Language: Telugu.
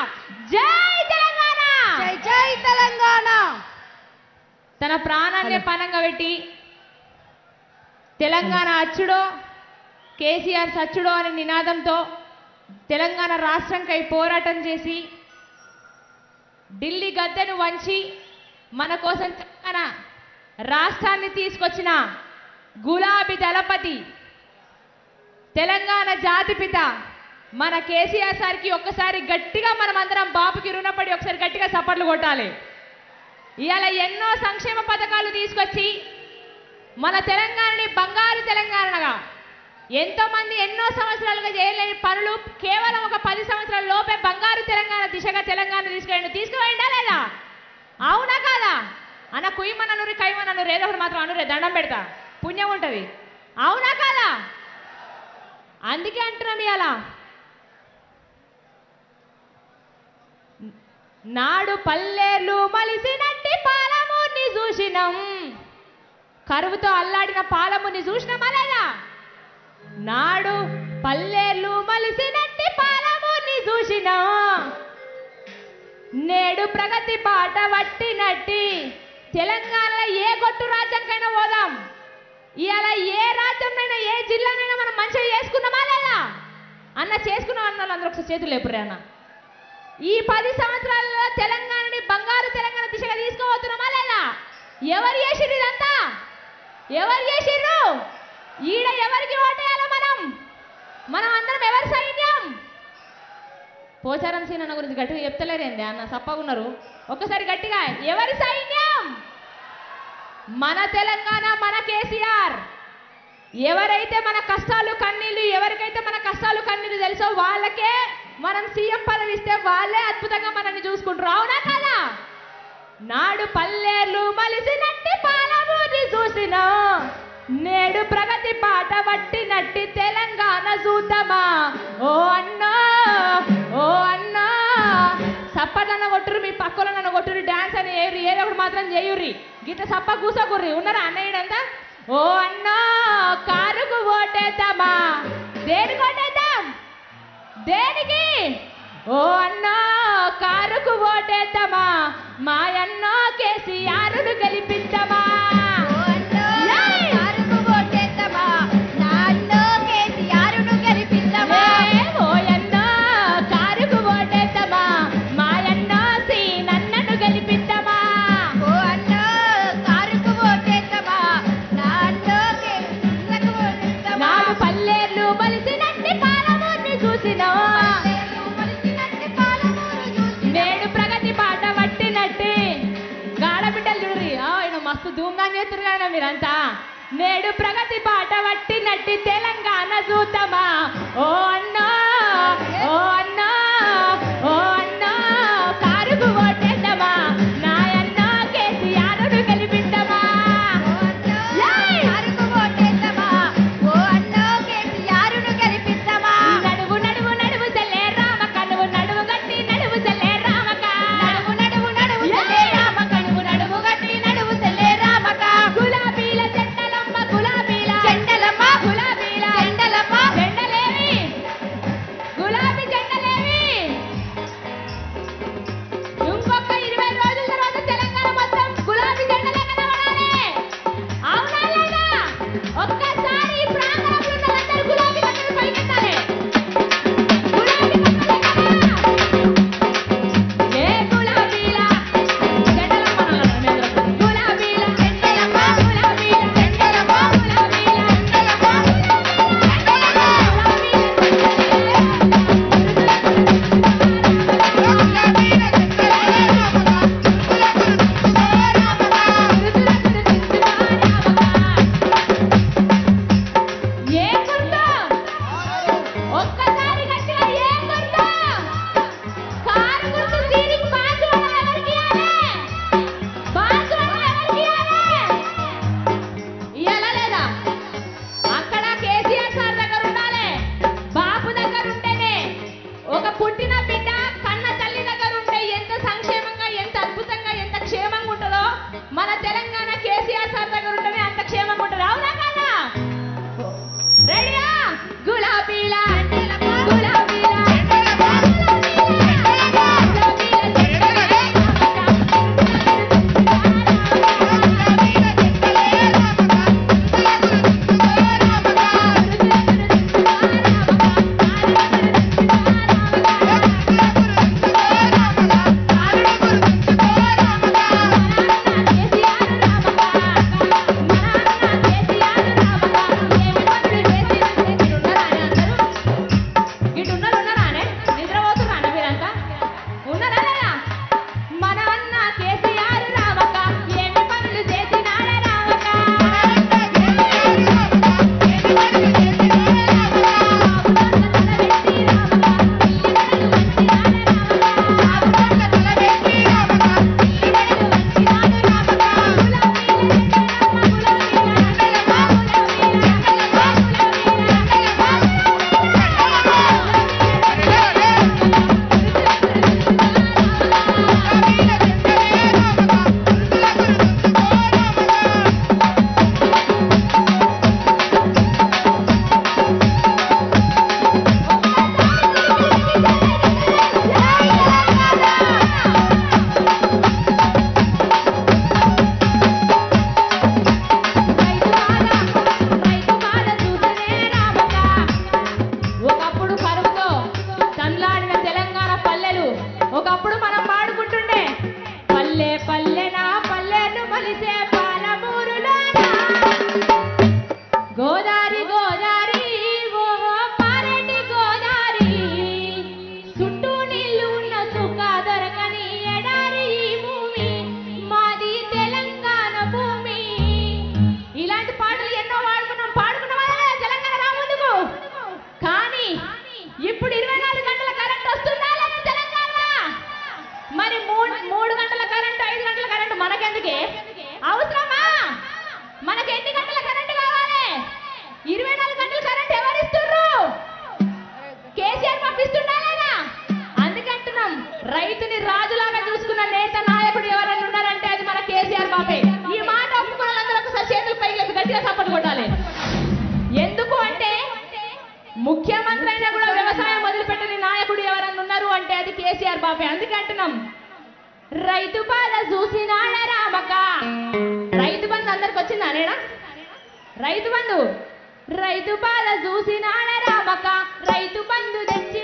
జై తెలంగాణ జై జై తెలంగాణ తన ప్రాణాన్ని పనంగా పెట్టి తెలంగాణ అచ్చుడో కేసీఆర్ సచ్చుడో అనే నినాదంతో తెలంగాణ రాష్ట్రంకై పోరాటం చేసి ఢిల్లీ గద్దెను వంచి మన కోసం తెలంగాణ రాష్ట్రాన్ని తీసుకొచ్చిన గులాబీ దళపతి తెలంగాణ జాతిపిత మన కేసీఆర్ సార్కి ఒక్కసారి గట్టిగా మనం అందరం బాబుకి రుణపడి ఒకసారి గట్టిగా సపర్లు కొట్టాలి ఇవాళ ఎన్నో సంక్షేమ పథకాలు తీసుకొచ్చి మన తెలంగాణని బంగారు తెలంగాణగా ఎంతో మంది ఎన్నో సంవత్సరాలుగా చేయలేని పనులు కేవలం ఒక పది సంవత్సరాల లోపే బంగారు తెలంగాణ దిశగా తెలంగాణ తీసుకెళ్ళండి తీసుకుపోయిందా లేదా అవునా కాదా అన్న కుయ్యమననురి కైమనను ఏదో ఒకటి మాత్రం అనురే దండం పెడతా పుణ్యం ఉంటుంది అవునా కాదా అందుకే అంటున్నాం ఇవాళ నాడు పల్లెలు మలిసినట్టి పాలముని చూసినాం కరువుతో అల్లాడిన పాలముని చూసినామా లేదా నాడు పల్లెలు మలిసినట్టి పాలముని చూసినాం నేడు ప్రగతి బాట పట్టినట్టి తెలంగాణలో ఏ గొట్టు రాజ్యంకైనా పోదాం ఇవాళ ఏ రాజ్యంనైనా ఏ జిల్లానైనా మనం మంచిగా చేసుకున్నామా లేదా అన్న చేసుకున్న అన్న వాళ్ళందరూ ఒకసారి చేతులు లేపురే అన్న ఈ పది సంవత్సరాలలో తెలంగాణని బంగారు తెలంగాణ దిశగా తీసుకోబోతున్నామా లేదా ఎవరు చేసిర్రు ఇదంతా ఎవరు చేసిర్రు ఈడ ఎవరికి ఓటేయాలి మనం మనం అందరం ఎవరి సైన్యం పోచారం సీనన్న గురించి గట్టిగా చెప్తలేరేంది అన్న సప్పగున్నారు ఒక్కసారి గట్టిగా ఎవరి సైన్యం మన తెలంగాణ మన కేసీఆర్ ఎవరైతే మన కష్టాలు కన్నీళ్లు ఎవరికైతే మన కష్టాలు కన్నీళ్లు తెలుసో వాళ్ళకే మనం సీఎం పదవి ఇస్తే వాళ్ళే అద్భుతంగా మనల్ని చూసుకుంటారు అవునా కదా నాడు పల్లెలు మలిసినట్టి పాలమూరి చూసిన నేడు ప్రగతి పాట పట్టినట్టి తెలంగాణ చూద్దామా ఓ అన్నా ఓ అన్నా సప్పట్లన్న కొట్టురు మీ పక్కలన్న కొట్టురు డాన్స్ అని ఏరు ఏదో ఒకటి మాత్రం చేయుర్రి గిట్ల సప్ప కూసోకుర్రి ఉన్నారా అన్నయ్యడంతా ఓ అన్నా కారుకు ఓటేద్దామా దేనికి ఓటేద్దాం దేనికి ఓ అన్నా కారుకు ఓటేద్దామా మా అన్న కేసీఆర్ను గెలిపిద్దామా ఓ అన్నో, ఏయ్! కారుకు ఓటేద్దామా? నా అన్నో కేసీఆర్ను గెలిపిద్దామా? ఏ ఓయన్న కారుకు ఓటేద్దామా మా అన్న సీనన్నను గెలిపిద్దామా ఓ అన్నో, కారుకు ఓటేద్దామా? నా అన్నో కేసీఆర్కు ఓటేద్దామా? నాడు పల్లెర్లు బలిసినట్టి పాలమూర్ని చూసినా పల్లెలు మలిచినట్టి పాలమూరు చూసి నేడు ప్రగతి పాట పట్టినట్టి గాడబిడ్డలు చూడ్రి ఆ, ఈయన మస్తు ధూమ్గా చేతురు కదా మీరంతా నేడు ప్రగతి పాట పట్టినట్టి తెలంగాణ చూద్దామా ఓ అన్నా ఓ అన్నా ఓ అన్నా కారుకు ఓటేద్దామా నాయన్న కేసీఆర్ను గెలిపిద్దామా ఓ అన్నో, ఏయ్! కారుకు ఓటేద్దామా? ఓ అన్నో కేసీఆర్ను గెలిపిద్దామా? నడువు నడువు నడువు సెల్లే రామక నువ్వు నడువు గట్టి నడువు సెల్లే రామక నడువు నడువు నడువు సెల్లే రామక, నువ్వు నడువు గట్టి నడువు సెల్లే రామక. గులాబీల జెండలమ్మ గులాబీల జెండలమ్మ, గులాబీల జెండలమ్మ, జెండలేవి రైతుని రాజులాగా చూసుకున్న నేత నాయకుడు ఎవరైనా ఉన్నారంటే అది మన కేసీఆర్ బాబే ఈ మాట ఒప్పుకున్న వాళ్ళందరూ ఒకసారి చేతులు పైకి లేపి గట్టిగా చప్పట్లు కొట్టాలి ఎందుకు అంటే ముఖ్యమంత్రి అయినా కూడా వ్యవసాయం మొదలుపెట్టని నాయకుడు ఎవరన్నా ఉన్నారు అంటే అది కేసీఆర్ బాబే అందుకే అంటున్నాం రైతు బాధ చూసినాడ రామక రైతు బంధు అందరికి వచ్చిందా నేనా రైతు బంధు రైతు బాధ చూసినాడ రామక రైతు బంధు తెచ్చి